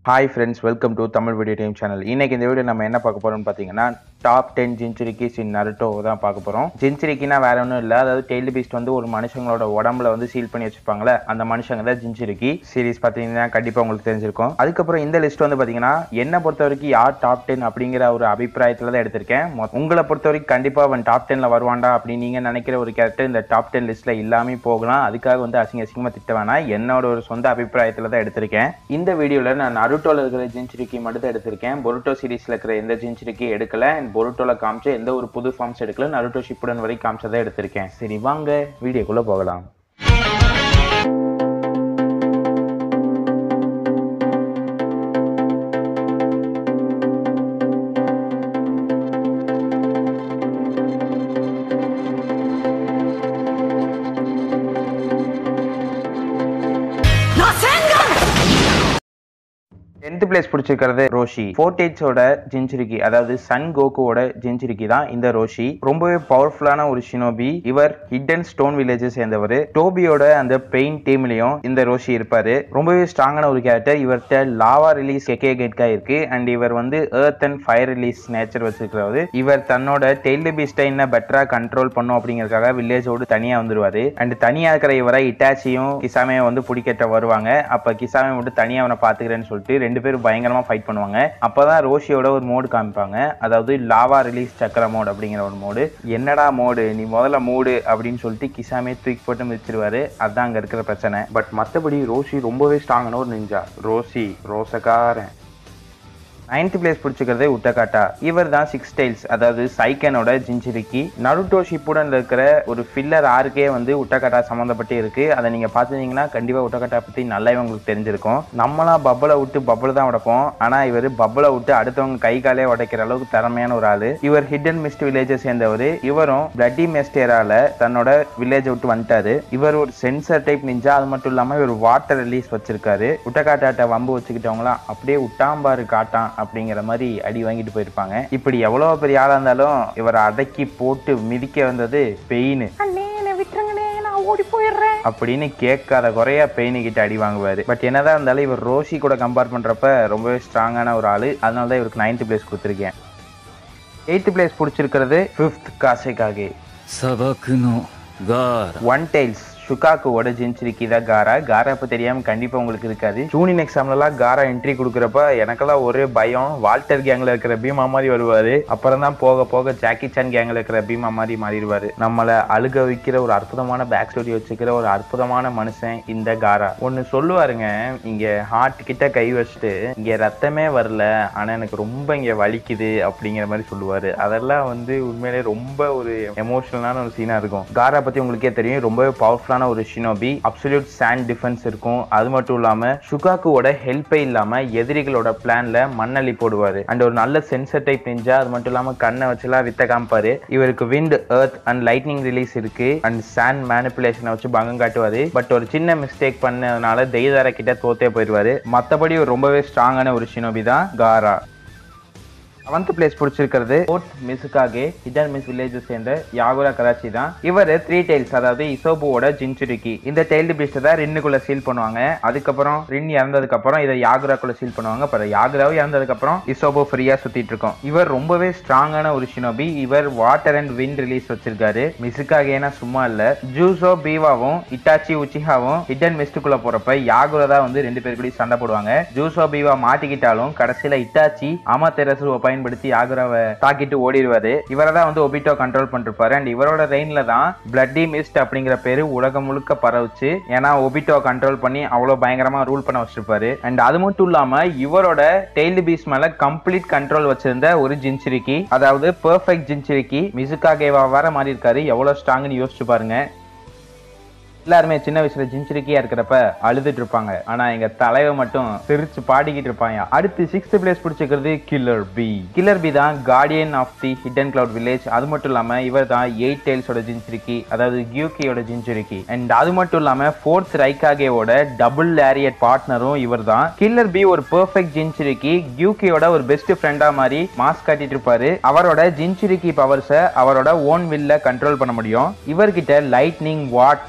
hi friends welcome to Tamil video time channel இன்னைக்கு இந்த video நம்ம என்ன பார்க்க போறோம்னு பார்த்தீங்கன்னா டாப் டென் ஜின்சுரிக்கிஸ் இன் நருட்டோ தான் பார்க்க போகிறோம் ஜின்சுரிக்கினா வேற ஒன்றும் இல்லை அதாவது டெய்லி பீஸ்ட் வந்து ஒரு மனுஷங்களோட உடம்புல வந்து சீல் பண்ணி வச்சிருப்பாங்களே அந்த மனுஷங்க தான் ஜின்சுரிக்கி சீரிஸ் பார்த்தீங்கன்னா கண்டிப்பாக உங்களுக்கு தெரிஞ்சிருக்கும் அதுக்கப்புறம் இந்த லிஸ்ட் வந்து பார்த்தீங்கன்னா என்னை பொறுத்த வரைக்கும் யார் டாப் டென் அப்படிங்கிற ஒரு அபிப்பிராயத்தில் தான் எடுத்திருக்கேன் மொ- உங்களை பொறுத்த வரைக்கும் கண்டிப்பாக அவன் டாப் டென்ல வருவான்டா அப்படின்னு நீங்கள் நினைக்கிற ஒரு கேரக்டர் இந்த டாப் டென் லிஸ்ட்ல இல்லாமே போகலாம் அதுக்காக வந்து அசிங்க அசிங்கமாக திட்ட வேணாம் என்னோட ஒரு சொந்த அபிப்பிராயத்தில் தான் எடுத்திருக்கேன் இந்த வீடியோவில் நான் நருட்டோல இருக்கிற ஜின்சுரிக்கி மட்டும் தான் எடுத்திருக்கேன் பொருட்டோ சீரிஸ்ல இருக்கிற எந்த ஜின்சுரிக்கி எடுக்கல and பொருட்டோல காமிச்ச எந்த ஒரு புது ஃபார்ம்ஸ் எடுக்கல நருட்டோ ஷிப்புடன் வரை காமிச்சதை எடுத்திருக்கேன் சரி வாங்க வீடியோக்குள்ள போகலாம் டென்த் பிளேஸ் பிடிச்சிருக்கிறது ரோஷி ஃபோர்டேட்ஸோட ஜின்சுரிக்கி அதாவது சன் கோகுவோட ஜின்சுரிக்கி தான் இந்த ரோஷி ரொம்பவே பவர்ஃபுல்லான ஒரு ஷினோபி இவர் ஹிடன் ஸ்டோன் வில்லேஜை சேர்ந்தவர் டோபியோட அந்த பெயின் டீம்லயும் இந்த ரோஷி இருப்பாரு ரொம்பவே ஸ்ட்ராங்கான ஒரு கேரக்டர் இவர்கிட்ட லாவா ரிலீஸ் கெக்கே கெட்கா இருக்கு அண்ட் இவர் வந்து earth and fire release nature வச்சிருக்கிறவர் இவர் தன்னோட டெய்லி பீஸ்டைனை பெட்டரா கண்ட்ரோல் பண்ணும் அப்படிங்கறதுக்காக வில்லேஜோடு தனியா வந்துருவாரு அண்ட் தனியா இருக்கிற இவரை இட்டாச்சியும் கிசாமையும் வந்து பிடிக்கட்ட வருவாங்க அப்ப கிசாமை மட்டும் தனியா அவனை பாத்துக்கிறேன்னு சொல்லிட்டு ரெண்டு பேரும் பயங்கரமா ஃபைட் பண்ணுவாங்க அப்பதான் ரோஷியோட ஒரு மோடு காமிப்பாங்க அதாவது லாவா ரிலீஸ் சக்கர மோடு அப்படிங்கிற ஒரு மோடு என்னடா மோடு நீ முதல்ல மூடு அப்படின்னு சொல்லிட்டு கிசாமே தூக்கி போட்டு மிதிச்சிருவாரு அதான் அங்க இருக்கிற பிரச்சனை பட் மத்தபடி ரோஷி ரொம்பவே ஸ்ட்ராங்கான ஒரு நிஞ்சா ரோஷி ரோசக்காரன் நைன்த் பிளேஸ் பிடிச்சிக்கிறது உட்டகாட்டா இவர் தான் சிக்ஸ் டைல்ஸ் அதாவது சைக்கனோட ஜின்சிரிக்கி நருட்டோ ஷிப்புடன் இருக்கிற ஒரு ஃபில்லர் ஆறுக்கே வந்து உட்டகாட்டா சம்மந்தப்பட்டு இருக்கு அதை நீங்க பார்த்துருந்தீங்கன்னா கண்டிப்பா உட்டகாட்டா பத்தி நல்லாவே உங்களுக்கு தெரிஞ்சிருக்கும் நம்மளாம் பப்பலை விட்டு பப்பல் தான் உடைப்போம் ஆனா இவர் பப்பலை விட்டு அடுத்தவங்க கை காலே உடைக்கிற அளவுக்கு திறமையான ஒரு ஆளு இவர் ஹிடன் மிஸ்ட் வில்லேஜை சேர்ந்தவர் இவரும் பிளட்டி மெஸ்டேரால தன்னோட வில்லேஜை விட்டு வந்துட்டாரு இவர் ஒரு சென்சர் டைப் நிஞ்சா அது மட்டும் இல்லாம இவர் வாட்டர் ரிலீஸ் வச்சிருக்காரு உட்டக்காட்டாட்ட வம்பு வச்சுக்கிட்டவங்களாம் அப்படியே உட்டாம்பாரு காட்டான் அப்படிங்கிற மாதிரி அடி வாங்கிட்டு போயிருப்பாங்க இப்படி எவ்வளவு பெரிய ஆளா இருந்தாலும் இவரை அடக்கி போட்டு மிதிக்க வந்தது பெயின் அப்படின்னு கேட்காத குறையா பெயின் கிட்ட அடி வாங்குவாரு பட் என்னதான் இருந்தாலும் இவர் ரோஷி கூட கம்பேர் பண்றப்ப ரொம்பவே ஸ்ட்ராங்கான ஒரு ஆளு அதனால தான் இவருக்கு நைன்த் பிளேஸ் கொடுத்துருக்கேன் எயித்து பிளேஸ் பிடிச்சிருக்கிறது ஃபிஃப்த் காசைக்காகே 砂漠のガーラ ஒன் டைல்ஸ் ஷுகாக்குவோட ஜின்சிரிக்கி தான் காரா காரா இப்போ தெரியாம கண்டிப்பா உங்களுக்கு இருக்காது ஜூனியன் எக்ஸாம்லலாம் காரா என்ட்ரி கொடுக்குறப்ப எனக்கெல்லாம் ஒரே பயம் வால்டர் கேங்ல இருக்கிற பீமா மாதிரி வருவாரு அப்புறம் தான் போக போக ஜாக்கி சான் கேங்ல இருக்கிற பீமா மாதிரி மாறிடுவாரு நம்மளை அழுக வைக்கிற ஒரு அற்புதமான பேக் ஸ்டோரி வச்சுக்கிற ஒரு அற்புதமான மனுஷன் இந்த காரா ஒன்னு சொல்லுவாருங்க இங்க ஹார்ட் கிட்ட கை வச்சுட்டு இங்க ரத்தமே வரல ஆனா எனக்கு ரொம்ப இங்க வலிக்குது அப்படிங்கிற மாதிரி சொல்லுவாரு அதெல்லாம் வந்து உண்மையிலே ரொம்ப ஒரு எமோஷனலான ஒரு சீனா இருக்கும் காரா பத்தி உங்களுக்கே தெரியும் ரொம்பவே பவர்ஃபுல்லான ஒரு ஷினோபி அப்சல்யூட் சாண்ட் டிஃபென்ஸ் இருக்கும் அது மட்டும் இல்லாம ஷுகாக்குவோட ஹெல்ப்பே இல்லாம எதிரிகளோட பிளான்ல மண்ணள்ளி போடுவாரு அண்ட் ஒரு நல்ல சென்சர் டைப் நெஞ்சா அது மட்டும் இல்லாம கண்ணை வச்சுலாம் வித்த காமிப்பாரு இவருக்கு wind earth and lightning release இருக்கு அண்ட் சாண்ட் மேனிப்புலேஷனை வச்சு பங்கம் காட்டுவாரு பட் ஒரு சின்ன மிஸ்டேக் பண்ணதுனால தெய்தார கிட்ட தோத்தே போயிடுவாரு மத்தபடி ஒரு ரொம்பவே ஸ்ட்ராங்கான ஒரு ஷினோபி தான் காரா செவன்த் பிளேஸ் பிடிச்சிருக்கிறது fourth Mizukage hidden mist village சேர்ந்த யாகுரா கராச்சி தான் இவர் த்ரீ டைல்ஸ் அதாவது இசோபுவோட ஜின்சுரிக்கி இந்த டைல்டு பீஸ்ட் தான் ரின்னுக்குள்ள சீல் பண்ணுவாங்க அதுக்கப்புறம் ரின் இறந்ததுக்கு அப்புறம் இதை யாகுராக்குள்ள சீல் பண்ணுவாங்க அப்புறம் யாகுராவும் இறந்ததுக்கு அப்புறம் இசோபோ ஃப்ரீயா சுத்திட்டு இருக்கோம் இவர் ரொம்பவே ஸ்ட்ராங்கான ஒரு ஷினோபி இவர் வாட்டர் அண்ட் விண்ட் ரிலீஸ் வச்சிருக்காரு மிசுகாகேனா சும்மா இல்ல ஜூசோ பீவாவும் இட்டாச்சி உச்சிஹாவும் ஹிடன் மிஸ்டுக்குள்ள போறப்ப யாகுரா தான் வந்து ரெண்டு பேர் கூட சண்டை போடுவாங்க ஜூசோ பீவா மாட்டிக்கிட்டாலும் கடைசியில இட்டாச்சி அமாதெரசுவை பயன்படுத்தி யாகுராவை தாக்கிட்டு ஓடிடுவாரு இவரை தான் வந்து ஒபிட்டோ கண்ட்ரோல் பண்ணிருப்பாரு அண்ட் இவரோட ரெயின்ல தான் பிளட்டி மிஸ்ட் அப்படிங்கிற பேரு உலகம் முழுக்க பரவுச்சு ஏன்னா ஒபிட்டோ கண்ட்ரோல் பண்ணி அவ்வளவு பயங்கரமா ரூல் பண்ண வச்சிருப்பாரு அண்ட் அது மட்டும் இல்லாம இவரோட டெய்ல் பீஸ் மேல கம்ப்ளீட் கண்ட்ரோல் வச்சிருந்த ஒரு ஜின்சிரிக்கி அதாவது பெர்ஃபெக்ட் ஜின்சிரிக்கி மிசுகாகேவா வேற மாறி இருக்காரு எவ்வளவு ஸ்ட்ராங்னு யோசிச்சு பாருங்க எல்லாருமே சின்ன வயசுல ஜின்சிரிக்கியா இருக்கிறப்ப அழுதுட்டு இருப்பாங்க ஆனா எங்க தலைவன் மட்டும் சிரிச்சு பாடிக்கிட்டு இருப்பாங்க அடுத்து சிக்ஸ்த் பிளேஸ் பிடிச்சிக்கிறது கில்லர் பி கில்லர் பி தான் guardian of the hidden cloud village அது மட்டும் இல்லாம இவர் தான் எயிட் டெயில்ஸோட ஜின்சிரிக்கி அதாவது கியூகியோட ஜின்சிரிக்கி அண்ட் அது மட்டும் இல்லாம ஃபோர்த் ரைக்காகேவோட டபுள் லேரியட் பார்ட்னரும் இவர் தான் கில்லர் பி ஒரு பெர்ஃபெக்ட் ஜின்சிரிக்கி கியூகியோட ஒரு பெஸ்ட் ஃப்ரெண்டா மாதிரி மாஸ்க் காட்டிட்டு இருப்பாரு அவரோட ஜின்சிரிக்கி பவர்ஸை அவரோட ஓன் வில்ல கண்ட்ரோல் பண்ண முடியும் இவர்கிட்ட lightning water fire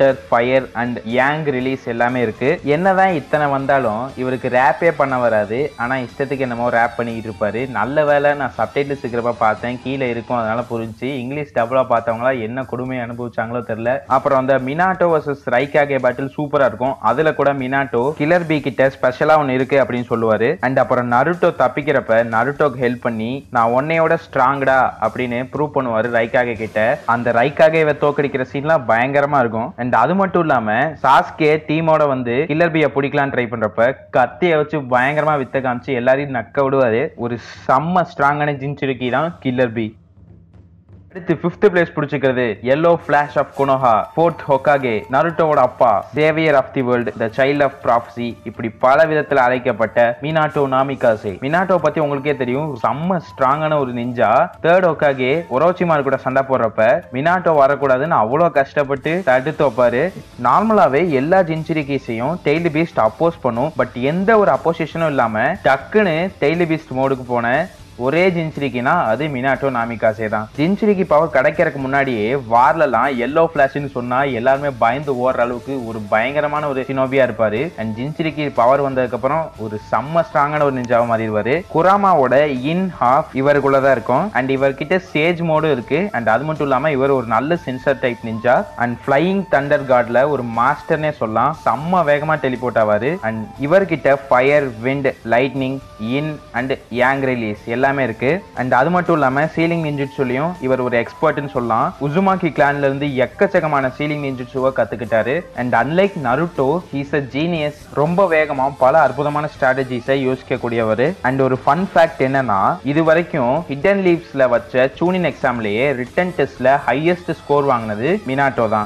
fire and yang release எல்லாமே இருக்கு என்னதான் இத்தனை வந்தாலும் இவருக்கு ரேப்பே பண்ண வராது ஆனா இஷ்டத்துக்கு என்னமோ ரேப் பண்ணிக்கிட்டு இருப்பாரு நல்ல வேலை நான் சப்டைட்டில்ஸ் இருக்கிறப்ப பார்த்தேன் கீழே இருக்கும் அதனால புரிஞ்சு இங்கிலீஷ் டபுளா பார்த்தவங்களா என்ன கொடுமையை அனுபவிச்சாங்களோ தெரியல அப்புறம் அந்த மினாட்டோ வர்சஸ் ரைக்காகே பேட்டில் சூப்பரா இருக்கும் அதுல கூட மினாட்டோ கில்லர் பி கிட்ட ஸ்பெஷலா ஒன்னு இருக்கு அப்படின்னு சொல்லுவாரு அண்ட் அப்புறம் நருட்டோ தப்பிக்கிறப்ப நருட்டோக்கு ஹெல்ப் பண்ணி நான் உன்னையோட ஸ்ட்ராங்கடா அப்படின்னு ப்ரூவ் பண்ணுவாரு ரைக்காகே கிட்ட அந்த ரைக்காகேவை தோக்கடிக்கிற சீன்லாம் பயங்கரமா இருக்கும் அண்ட் அது மட்டும் இல்லாம சாஸ்கே டீமோட வந்து கில்லர் பியை பிடிக்கலாம்னு ட்ரை பண்றப்ப கத்தியை வச்சு பயங்கரமா வித்த காமிச்சு எல்லாரையும் நக்க விடுவாரு ஒரு செம்ம ஸ்ட்ராங்கான ஜின்சுருக்கி தான் கில்லர் பி அடுத்து ஃபிஃப்த் பிளேஸ் பிடிச்சிக்கிறது yellow flash of Konoha fourth Hokage நருட்டோவோட அப்பா saviour of the world the child of prophecy இப்படி பல விதத்துல அழைக்கப்பட்ட மினாட்டோ நாமிகாசே மினாட்டோ பத்தி உங்களுக்கே தெரியும் செம்ம ஸ்ட்ராங்கான ஒரு நிஞ்சா தேர்ட் ஹொக்காகே ஒரோச்சிமார் கூட சண்டை போடுறப்ப மினாட்டோ வரக்கூடாதுன்னு அவ்வளோ கஷ்டப்பட்டு தடுத்து வைப்பாரு நார்மலாவே எல்லா ஜின்சுரிக்கீஸையும் டெய்லி பீஸ்ட் அப்போஸ் பண்ணும் பட் எந்த ஒரு அப்போசிஷனும் இல்லாம டக்குன்னு டெய்லி பீஸ்ட் மோடுக்கு போன ஒரே ஜின்சுரிக்கினா அது மினாட்டோ நாமிகாசே தான் ஜின்சுரிக்கு பவர் கிடைக்கிறதுக்கு முன்னாடியே வார்லலாம் எல்லோ ஃபிளாஷ்னு சொன்னா எல்லாருமே பயந்து ஓடுற அளவுக்கு ஒரு பயங்கரமான ஒரு சினோபியா இருப்பாரு அண்ட் ஜின்சுரிக்கு பவர் வந்ததுக்கு அப்புறம் ஒரு செம்ம ஸ்ட்ராங்கான ஒரு நிஞ்சாவை மாறிடுவாரு குராமாவோட இன் ஹாஃப் இவருக்குள்ள தான் இருக்கும் அண்ட் இவர்கிட்ட சேஜ் மோடும் இருக்கு அண்ட் அது மட்டும் இல்லாம இவர் ஒரு நல்ல sensor type ninja and flying thunder கார்ட்ல ஒரு மாஸ்டர்னே சொல்லலாம் செம்ம வேகமா டெலிபோர்ட் ஆவாரு அண்ட் இவர்கிட்ட fire wind lightning yin and yang release எல்லாமே இருக்கு அண்ட் அது மட்டும் இல்லாம சீலிங் நிஞ்சுட்சுலையும் இவர் ஒரு எக்ஸ்பர்ட்னு சொல்லலாம் உசுமாக்கி கிளான்ல இருந்து எக்கச்சக்கமான சீலிங் நிஞ்சுட்சுவை கத்துக்கிட்டாரு and unlike Naruto he's a genius ரொம்ப வேகமா பல அற்புதமான ஸ்ட்ராட்டஜிஸை யோசிக்க கூடியவர் அண்ட் ஒரு ஃபன் ஃபேக்ட் என்னன்னா இது வரைக்கும் ஹிடன் லீவ்ஸ்ல வச்ச சூனின் எக்ஸாம்லயே ரிட்டன் டெஸ்ட்ல ஹையஸ்ட் ஸ்கோர் வாங்கினது மினாட்டோ தான்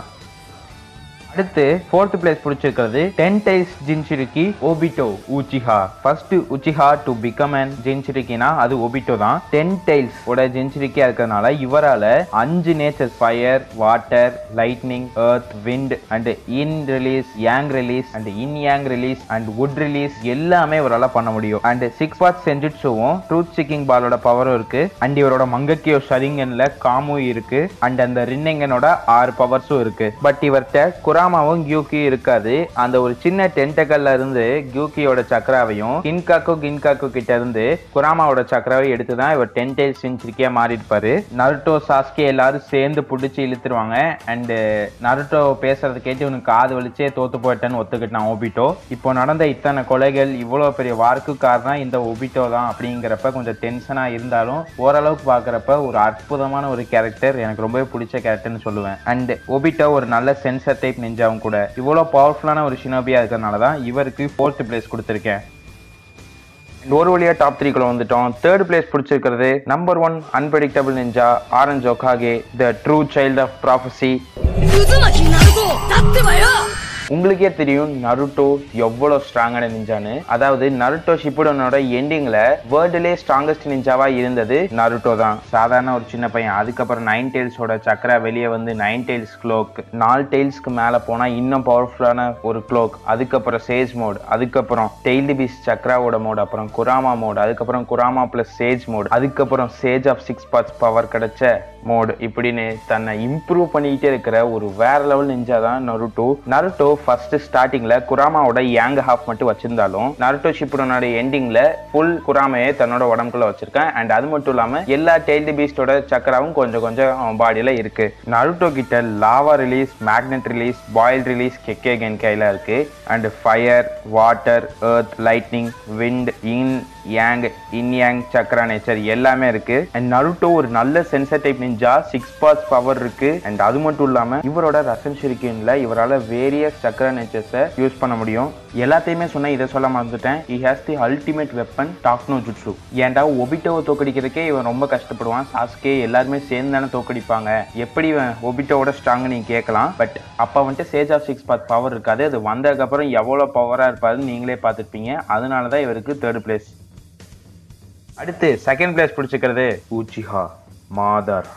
அடுத்து ஃபோர்த் பிளேஸ் பிடிச்சிருக்கிறது டென் டைல்ஸ் ஜின்சுரிக்கி Obito Uchiha first Uchiha to become an ஜின்சுரிக்கினா அது ஒபிட்டோ தான் டென் டைல்ஸ் ஓட ஜின்சுரிக்கியா இருக்கிறதுனால இவரால அஞ்சு nature fire water lightning earth wind and yin release yang release and yin yang release and wood release எல்லாமே இவரால பண்ண முடியும் அண்ட் சிக்ஸ் பார்ட் செஞ்சுட்ஸுவும் ட்ரூத் சிக்கிங் பாலோட பவரும் இருக்கு அண்ட் இவரோட மங்கக்கியோ ஷரிங்கன்ல காமு இருக்கு அண்ட் அந்த ரின்னங்கனோட ஆறு பவர்ஸும் இருக்கு பட் இவர்கிட்ட குராமாவும் கியூக்கி இருக்காது அந்த ஒரு சின்ன டென்டகல்ல இருந்து கியூக்கியோட சக்கராவையும் கின்காக்கு கின்காக்கு கிட்ட இருந்து குராமாவோட சக்கராவை எடுத்து தான் இவர் டென் டைல் செஞ்சுரிக்கியா மாறி இருப்பாரு நருட்டோ சாஸ்கே எல்லாரும் சேர்ந்து பிடிச்சி இழுத்துருவாங்க அண்ட் நருட்டோ பேசுறது கேட்டு இவனுக்கு காது வலிச்சே தோத்து போயிட்டேன்னு ஒத்துக்கிட்டான் ஓபிட்டோ இப்போ நடந்த இத்தனை கொலைகள் இவ்வளவு பெரிய வார்க்கு காரணம் இந்த ஒபிட்டோ தான் அப்படிங்கிறப்ப கொஞ்சம் டென்ஷனா இருந்தாலும் ஓரளவுக்கு பாக்குறப்ப ஒரு அற்புதமான ஒரு கேரக்டர் எனக்கு ரொம்பவே பிடிச்ச கேரக்டர்னு சொல்லுவேன் அண்ட் ஒபிட்டோ ஒரு நல்ல சென்சர் டைப் நெஞ்சாவும் கூட இவ்வளோ பவர்ஃபுல்லான ஒரு ஷினோபியா இருக்கிறனால தான் இவருக்கு ஃபோர்த் பிளேஸ் கொடுத்துருக்கேன் And ஒரு வழியா டாப் த்ரீக்குள்ள வந்துட்டோம் தேர்ட் பிளேஸ் பிடிச்சிருக்கிறது number one unpredictable ninja orange Hokage the true child of prophecy 渦巻きになるぞだってばよ உங்களுக்கே தெரியும் நருட்டோ எவ்வளவு ஸ்ட்ராங்கான நிஞ்சான்னு அதாவது நருட்டோ ஷிப்புடனோட எண்டிங்ல வேர்ல்டுலே ஸ்ட்ராங்கஸ்ட் நிஞ்சாவா இருந்தது நருட்டோ தான் சாதாரண ஒரு சின்ன பையன் அதுக்கப்புறம் நைன் டெய்ல்ஸோட சக்கரா வெளியே வந்து நைன் டெய்ல்ஸ் க்ளோக் நாலு டெய்ல்ஸ்க்கு மேல போனா இன்னும் பவர்ஃபுல்லான ஒரு க்ளோக் அதுக்கப்புறம் சேஜ் மோட் அதுக்கப்புறம் டெய்ல்டு பீஸ் சக்ராவோட மோட் அப்புறம் குராமா மோட் அதுக்கப்புறம் குராமா பிளஸ் சேஜ் மோட் அதுக்கப்புறம் sage of six paths power கிடைச்ச மோட் இப்படின்னு தன்னை இம்ப்ரூவ் பண்ணிக்கிட்டே இருக்கிற ஒரு வேற லெவல் நிஞ்சா தான் நருட்டோ நருட்டோ ஃபர்ஸ்ட் ஸ்டார்டிங்ல குராமாவோட யாங் ஹாஃப் மட்டும் வச்சிருந்தாலும் நருட்டோ ஷிப்புடனோட எண்டிங்ல ஃபுல் குராமையே தன்னோட உடம்புக்குள்ள வச்சிருக்கேன் அண்ட் அது மட்டும் இல்லாம எல்லா டெய்ல்டு பீஸ்டோட சக்கராவும் கொஞ்சம் கொஞ்சம் அவன் பாடியில இருக்கு நருட்டோ கிட்ட lava release magnet release boil release கெக்கே கென்கைல இருக்கு and fire water earth lightning wind yin yang yin yang சக்ரா நேச்சர் எல்லாமே இருக்கு அண்ட் நருட்டோ ஒரு நல்ல sensor type ninja six paths power இருக்கு அண்ட் அது மட்டும் இல்லாம இவரோட ரசன் ஷிரிக்கின்ல இவரால வேரியஸ் சக்ரா நேச்சர்ஸை யூஸ் பண்ண முடியும் எல்லாத்தையுமே சொன்னா இதை சொல்ல மறந்துட்டேன் he has the ultimate weapon டாக்னோ ஜுட்ஸு ஏன்டா ஒபிட்டோவை தோக்கடிக்கிறதுக்கே இவன் ரொம்ப கஷ்டப்படுவான் சாஸ்கே எல்லாருமே சேர்ந்து தானே தோக்கடிப்பாங்க எப்படி இவன் ஒபிட்டோவோட ஸ்ட்ராங் நீங்க கேட்கலாம் பட் அப்ப வந்துட்டு sage of six path power இருக்காது அது வந்ததுக்கப்புறம் எவ்வளவு பவரா இருப்பாருன்னு நீங்களே பார்த்துருப்பீங்க அதனால தான் இவருக்கு தேர்ட் பிளேஸ் அடுத்து செகண்ட் பிளேஸ் பிடிச்சிக்கிறது ஊச்சிஹா மாதர்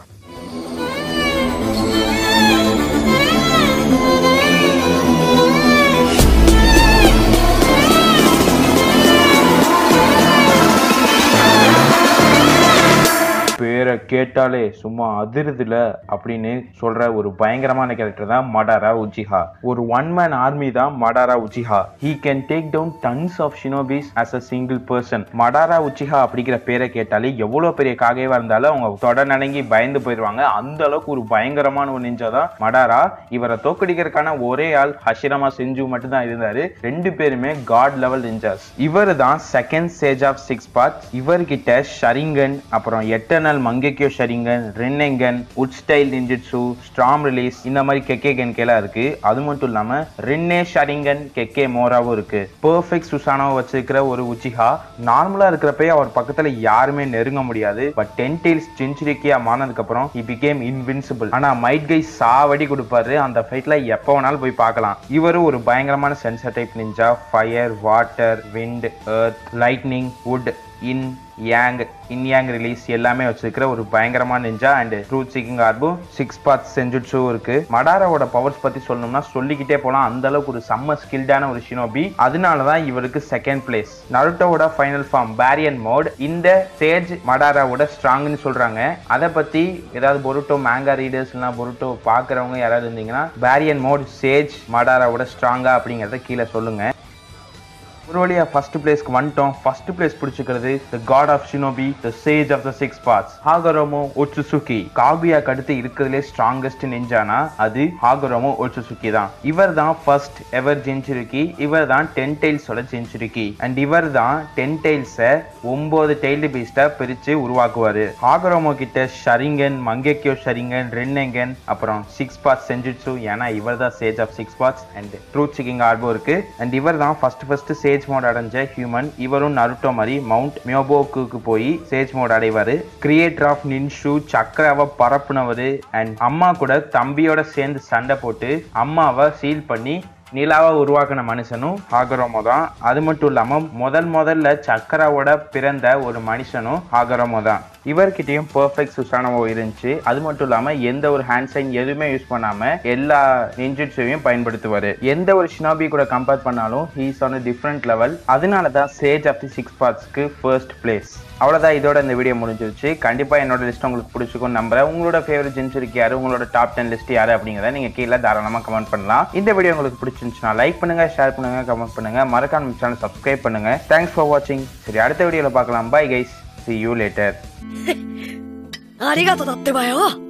பேரை கேட்டாலே சும்மா அதிருதுல அப்படின்னு சொல்ற ஒரு பயங்கரமான கேரக்டர் தான் மடாரா உச்சிஹா ஒரு ஒன் மேன் ஆர்மி தான் Madara Uchiha he can take down tons of shinobis as a single person Madara Uchiha அப்படிங்கிற பேரை கேட்டாலே எவ்வளவு பெரிய காகைவா இருந்தாலும் அவங்க தொட நடுங்கி பயந்து போயிடுவாங்க அந்த அளவுக்கு ஒரு பயங்கரமான ஒரு நிஞ்சா தான் மடாரா இவரை தோக்கடிக்கிறதுக்கான ஒரே ஆள் ஹஷிரமா செஞ்சு மட்டும் தான் இருந்தாரு ரெண்டு பேருமே காட் லெவல் நிஞ்சாஸ் இவர் தான் second stage of six paths இவர்கிட்ட ஷரிங்கன் அப்புறம் eternal Mangekyo Sharingan Rinnegan wood style நிஞ்சிட்சு ஸ்ட்ராம் ரிலீஸ் இந்த மாதிரி கெக்கே கென்கேலாம் இருக்கு அது மட்டும் இல்லாம ரின்னே ஷரிங்கன் கெக்கே மோராவும் இருக்கு பெர்ஃபெக்ட் சுசானாவை வச்சிருக்கிற ஒரு உச்சிஹா நார்மலா இருக்கிறப்பயே அவர் பக்கத்துல யாருமே நெருங்க முடியாது பட் டென் டெயில்ஸ் செஞ்சுரிக்கியா மானதுக்கு அப்புறம் he became invincible ஆனா மைட் கை சாவடி கொடுப்பாரு அந்த ஃபைட்ல எப்போ வேணாலும் போய் பார்க்கலாம் இவரு ஒரு பயங்கரமான sensor type ninja fire water wind earth lightning wood yin yang yin yang release எல்லாமே வச்சிருக்கிற ஒரு பயங்கரமான நிஞ்சா அண்ட் ட்ரூத் சீக்கிங் ஆர்பும் சிக்ஸ் பார்ட்ஸ் செஞ்சுட்ஸும் இருக்கு மடாராவோட பவர்ஸ் பத்தி சொல்லணும்னா சொல்லிக்கிட்டே போலாம் அந்த அளவுக்கு ஒரு செம்ம ஸ்கில்டான ஒரு ஷினோபி அதனால தான் இவருக்கு செகண்ட் பிளேஸ் நருட்டோவோட ஃபைனல் ஃபார்ம் பேரியன் மோட் இந்த ஸ்டேஜ் மடாராவோட ஸ்ட்ராங்னு சொல்றாங்க அதை பத்தி ஏதாவது பொருட்டோ மேங்கா ரீடர்ஸ் இல்லைனா பொருட்டோ பாக்குறவங்க யாராவது இருந்தீங்கன்னா பேரியன் மோட் சேஜ் மடாராவோட ஸ்ட்ராங்கா அப்படிங்கறத கீழே சொல்லுங்க ஒரு வழியா ஃபர்ஸ்ட் பிளேஸ்க்கு வந்துட்டோம் ஃபர்ஸ்ட் பிளேஸ் பிடிச்சிக்கிறது the god of shinobi the sage of the six paths Hagoromo Otsutsuki காகுயாக்கு அடுத்து இருக்கிறதுலே ஸ்ட்ராங்கஸ்ட் நெஞ்சானா அது ஹாகரோமோ ஒட்சுசுகி தான் இவர் தான் ஃபர்ஸ்ட் எவர் ஜென்சுரிக்கி இவர் தான் டென் டெய்ல்ஸோட ஜென்சுரிக்கி அண்ட் இவர் தான் டென் டெய்ல்ஸை ஒன்பது டெய்ல்டு பீஸ்டா பிரிச்சு உருவாக்குவாரு ஹாகரோமோ கிட்ட ஷரிங்கன் மங்கெக்கியோ ஷரிங்கன் ரென்னெங்கன் அப்புறம் சிக்ஸ் பார்ட்ஸ் செஞ்சுட்ஸு ஏன்னா இவர் தான் sage of six paths and truth seeking ஆர்போ இருக்கு அண்ட் இவர் தான் ஃபர்ஸ்ட் ஃபர்ஸ்ட் சேஜ் மோட் அடைஞ்ச ஹியூமன் இவரும் நருட்டோ மாதிரி மவுண்ட் மியோபோக்கு போய் சேஜ் மோட் அடைவாரு கிரியேட்டர் ஆஃப் நின்ஷு சக்கராவை பரப்புனவரு அண்ட் அம்மா கூட தம்பியோட சேர்ந்து சண்டை போட்டு அம்மாவை சீல் பண்ணி நிலாவை உருவாக்கின மனுஷனும் ஹாகரோமோ தான் அது மட்டும் இல்லாம முதல் முதல்ல சக்கராவோட பிறந்த ஒரு மனுஷனும் ஹாகரோமோ தான் இவர்கிட்டயும் பெர்ஃபெக்ட் சுசானவோ இருந்துச்சு அது மட்டும் இல்லாம எந்த ஒரு ஹேண்ட் சைன் எதுவுமே யூஸ் பண்ணாம எல்லா இன்ஜின்ஸையும் பயன்படுத்துவாரு எந்த ஒரு ஷினாபி கூட கம்பேர் பண்ணாலும் ஹீஸ் ஆன் டிஃப்ரெண்ட் லெவல் அதனால தான் சேஜ் ஆஃப் தி சிக்ஸ் பார்ட்ஸ்க்கு ஃபர்ஸ்ட் பிளேஸ் அவ்வளோதான் இதோட இந்த வீடியோ முடிஞ்சிருச்சு கண்டிப்பா என்னோட லிஸ்ட் உங்களுக்கு பிடிச்சிக்கும் நம்புறேன் உங்களோட ஃபேவரட் ஜென்சுரிக்கு யாரு உங்களோட டாப் டென் லிஸ்ட் யாரு அப்படிங்கிறத நீங்க கீழே தாராளமா கமெண்ட் பண்ணலாம் இந்த வீடியோ உங்களுக்கு பிடிச்சிருந்துச்சுன்னா லைக் பண்ணுங்க ஷேர் பண்ணுங்க கமெண்ட் பண்ணுங்க மறக்காம சேனல் சப்ஸ்கிரைப் பண்ணுங்க தேங்க்ஸ் ஃபார் வாட்சிங் சரி அடுத்த வீடியோல பார்க்கலாம் bye guys see you later ありがとうだってばよ